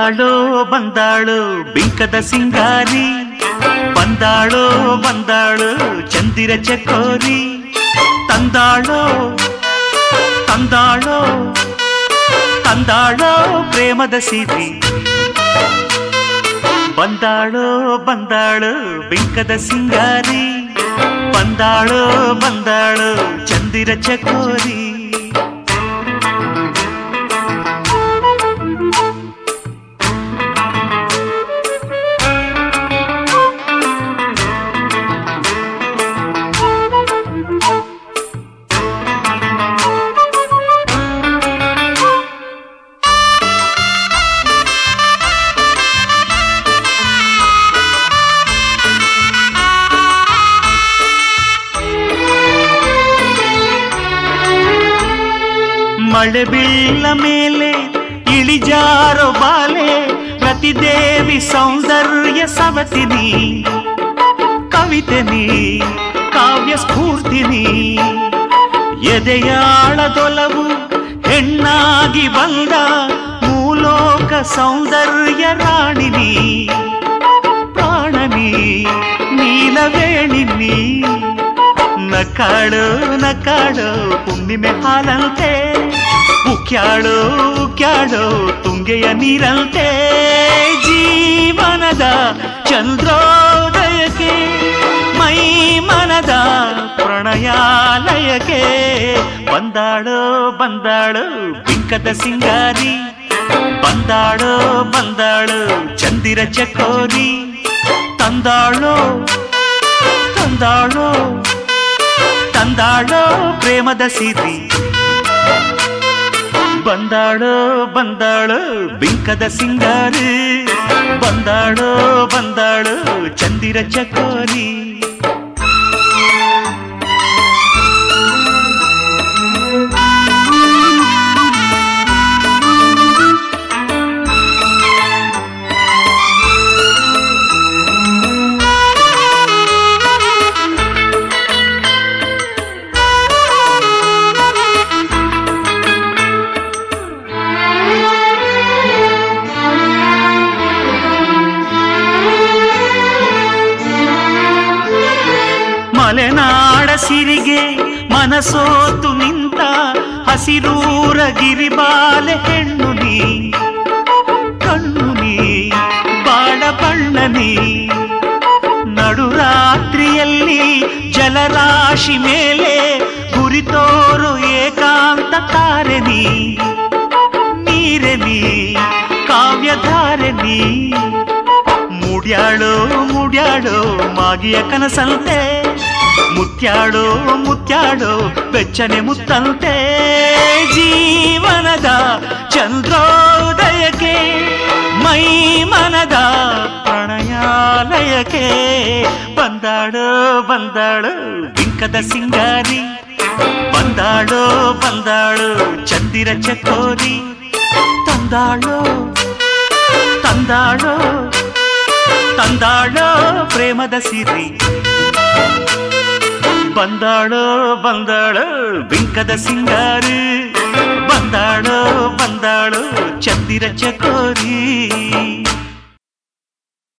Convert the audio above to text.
ಬಂದಾಳೋ ಬಂದಾಳು ಬಿಂಕದ ಸಿಂಗಾರಿ ಬಂದಾಳೋ ಬಂದಾಳು ಚಂದಿರ ಚಕೋರಿ ತಂದಾಳೋ ತಂದಾಳೋ ತಂದಾಳೋ ಪ್ರೇಮದ ಸಿರಿ ಬಂದಾಳೋ ಬಂದಾಳು ಬಿಂಕದ ಸಿಂಗಾರಿ ಬಂದಾಳೋ ಬಂದಾಳು ಚಂದಿರ ಚಕೋರಿ ಮಳೆ ಬೀಳ ಮೇಲೆ ಇಳಿಜಾರೋ ಬಾಲೆ ಪ್ರತಿದೇವಿ ಸೌಂದರ್ಯ ಸವತಿನಿ ಕವಿತೆ ಕಾವ್ಯ ಸ್ಫೂರ್ತಿನಿ ಎದೆಯಾಳದೊಲವು ಹೆಣ್ಣಾಗಿ ಬಂದ ಮೂಲೋಕ ಸೌಂದರ್ಯ ರಾಣಿನಿ ಪ್ರಾಣನಿ ನೀಲವೇಣಿನಿ ನಕಾಳು ನಕಾಳು ಹುಣ್ಣಿಮೆ ಹಾಲಂತೆ ಉಕ್ಯಾಳು ಉಕ್ಯಾಳು ತುಂಗೆಯ ನೀರಂತೆ ಜೀವನದ ಚಂದ್ರೋದಯಕ್ಕೆ ಮೈ ಮನದ ಪ್ರಣಯಾಲಯಕ್ಕೆ ಬಂದಾಳು ಬಂದಾಳು ಬಿಂಕದ ಸಿಂಗಾರಿ ಬಂದಾಳು ಬಂದಾಳು ಚಂದಿರ ಚಕೋರಿ ತಂದಾಳೋ ತಂದಾಳೋ ತಂದಾಳೋ ಪ್ರೇಮದ ಸಿರಿ ಬಂದಾಳೋ ಬಂದಾಳು ಬಿಂಕದ ಸಿಂಗಾರಿ ಬಂದಾಳೋ ಬಂದಾಳು ಚಂದಿರ ಚಕೋರಿ ಮಲೆನಾಡ ಸಿರಿಗೆ ಮನಸೋತು ನಿಂತ ಹಸಿರೂರ ಗಿರಿಬಾಲೆ ಹೆಣ್ಣು ನೀ ಕಣ್ಣು ನೀ ಬಾಳ ಬಣ್ಣ ನೀ ನಡುರಾತ್ರಿಯಲ್ಲಿ ಜಲರಾಶಿ ಮೇಲೆ ಗುರಿತೋರು ಏಕಾಂತ ತಾರೆ ನೀ ನೀರೆ ನೀ ಕಾವ್ಯಧಾರೆ ನೀ ಮುಡ್ಯಾಳೋ ಮುಡ್ಯಾಳೋ ಮಾಗಿಯ ಕನಸಂತೆ ಮುತ್ಯಾಡೋ ಮುತ್ಯಾಡೋ ಬೆಚ್ಚನೆ ಮುತ್ತಂತೆ ಜೀವನದ ಚಂದ್ರೋದಯಕ್ಕೆ ಮೈ ಮನದ ಪ್ರಣಯಾಲಯಕ್ಕೆ ಬಂದಾಳೋ ಬಂದಾಳು ಬಿಂಕದ ಸಿಂಗಾರಿ ಬಂದಾಳೋ ಬಂದಾಳು ಚಂದಿರ ಚಕೋರಿ ತಂದಾಳೋ ತಂದಾಳೋ ತಂದಾಳೋ ಪ್ರೇಮದ ಸಿರಿ ಬಂದಾಳೋ ಬಂದಾಳೋ ಬಿಂಕದ ಸಿಂಗಾರಿ ಬಂದಾಳೋ ಬಂದಾಳೋ ಚಂದಿರ ಚಕೋರಿ